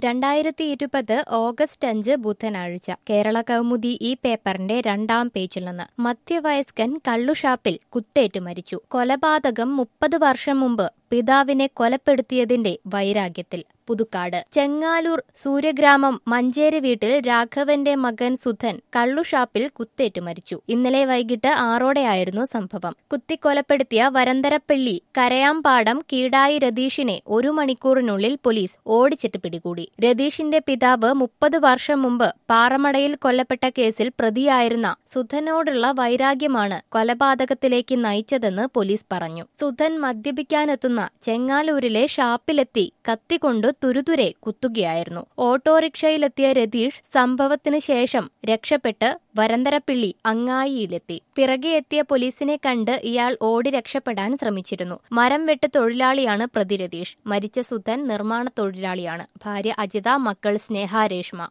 രണ്ടായിരത്തി ഇരുപത് ഓഗസ്റ്റ് അഞ്ച് ബുധനാഴ്ച കേരള കൗമുദി ഈ പേപ്പറിന്റെ രണ്ടാം പേജിൽ നിന്ന് മധ്യവയസ്കൻ കള്ളുഷാപ്പിൽ കുത്തേറ്റ് മരിച്ചു കൊലപാതകം മുപ്പത് വർഷം മുമ്പ് പിതാവിനെ കൊലപ്പെടുത്തിയതിന്റെ വൈരാഗ്യത്തിൽ പുതുക്കാട് ചെങ്ങാലൂർ സൂര്യഗ്രാമം മഞ്ചേരി വീട്ടിൽ രാഘവന്റെ മകൻ സുധൻ കള്ളുഷാപ്പിൽ കുത്തേറ്റ് മരിച്ചു ഇന്നലെ വൈകിട്ട് ആറോടെയായിരുന്നു സംഭവം കുത്തിക്കൊലപ്പെടുത്തിയ വരന്തരപ്പള്ളി കരയാമ്പാടം കീടായി രതീഷിനെ ഒരു മണിക്കൂറിനുള്ളിൽ പോലീസ് ഓടിച്ചിട്ട് പിടികൂടി രതീഷിന്റെ പിതാവ് മുപ്പത് വർഷം മുമ്പ് പാറമടയിൽ കൊല്ലപ്പെട്ട കേസിൽ പ്രതിയായിരുന്ന സുധനോടുള്ള വൈരാഗ്യമാണ് കൊലപാതകത്തിലേക്ക് നയിച്ചതെന്ന് പോലീസ് പറഞ്ഞു സുധൻ മദ്യപിക്കാനെത്തുന്ന ചെങ്ങാലൂരിലെ ഷാപ്പിലെത്തി കത്തിക്കൊണ്ട് തുരുതുരെ കുത്തുകയായിരുന്നു ഓട്ടോറിക്ഷയിലെത്തിയ രതീഷ് സംഭവത്തിന് ശേഷം രക്ഷപ്പെട്ട് വരന്തരപ്പിള്ളി അങ്ങായിയിലെത്തി പിറകെ എത്തിയ പോലീസിനെ കണ്ട് ഇയാൾ ഓടി രക്ഷപ്പെടാൻ ശ്രമിച്ചിരുന്നു മരം വെട്ട് തൊഴിലാളിയാണ് പ്രതി രതീഷ് മരിച്ച സുധൻ നിർമ്മാണ തൊഴിലാളിയാണ് ഭാര്യ അജിത മക്കൾ സ്നേഹ രേഷ്മ